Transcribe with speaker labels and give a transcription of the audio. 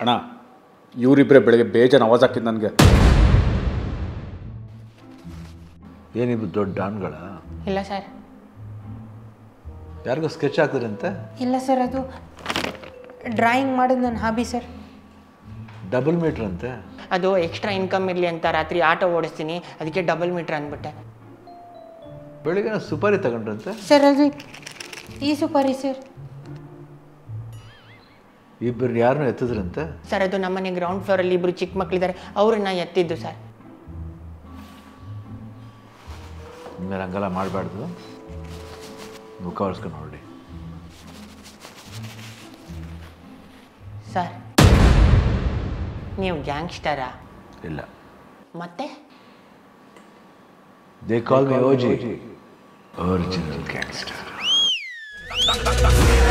Speaker 1: ಅಣ್ಣ ಇವರಿಬ್ಬರೇ ಬೆಳಗ್ಗೆ ಬೇಜಾನ್ ಆವಾಜ್ ಹಾಕಿದ್ದು ನನಗೆ
Speaker 2: ಏನಿಬ್ರು ದೊಡ್ಡ ಡಾನ್ಗಳ
Speaker 3: ಇಲ್ಲ ಸರ್
Speaker 2: ಯಾರಿಗೋ ಸ್ಕೆಚ್ ಹಾಕಿದ್ರಂತೆ
Speaker 3: ಇಲ್ಲ ಸರ್ ಅದು ಡ್ರಾಯಿಂಗ್ ಮಾಡೋದು ನನ್ನ ಹಾಬಿ ಸರ್
Speaker 2: ಡಬಲ್ ಮೀಟ್ರ್ ಅಂತೆ
Speaker 3: ಅದು ಎಕ್ಸ್ಟ್ರಾ ಇನ್ಕಮ್ ಇರಲಿ ಅಂತ ರಾತ್ರಿ ಆಟೋ ಓಡಿಸ್ತೀನಿ ಅದಕ್ಕೆ ಡಬಲ್ ಮೀಟ್ರ್ ಅಂದ್ಬಿಟ್ಟೆ
Speaker 2: ಬೆಳಿಗ್ಗೆ ಸುಪಾರಿ ತಗೊಂಡ್ರಂತೆ
Speaker 3: ಸರ್ ಅದು ಈ ಸುಪಾರಿ ಸರ್
Speaker 2: ಇಬ್ಬರು ಯಾರನ್ನೂ ಎತ್ತಿದ್ರಂತೆ
Speaker 3: ಸರ್ ಅದು ನಮ್ಮನೆ ಗ್ರೌಂಡ್ ಫ್ಲೋರಲ್ಲಿ ಇಬ್ಬರು ಚಿಕ್ಕ ಮಕ್ಕಳಿದ್ದಾರೆ ಅವ್ರನ್ನ ಎತ್ತಿದ್ದು ಸರ್
Speaker 2: ಇನ್ಮೇಲೆ ಹಂಗೆಲ್ಲ ಮಾಡಬಾರ್ದು ಮುಖ ಒರೆಸ್ಕೊಂಡು ಹೊರಡಿ
Speaker 3: ಸರ್ ನೀವು ಗ್ಯಾಂಗ್ಸ್ಟರಾ
Speaker 2: ಇಲ್ಲ
Speaker 3: ಮತ್ತೆ
Speaker 2: they call me OG original gangster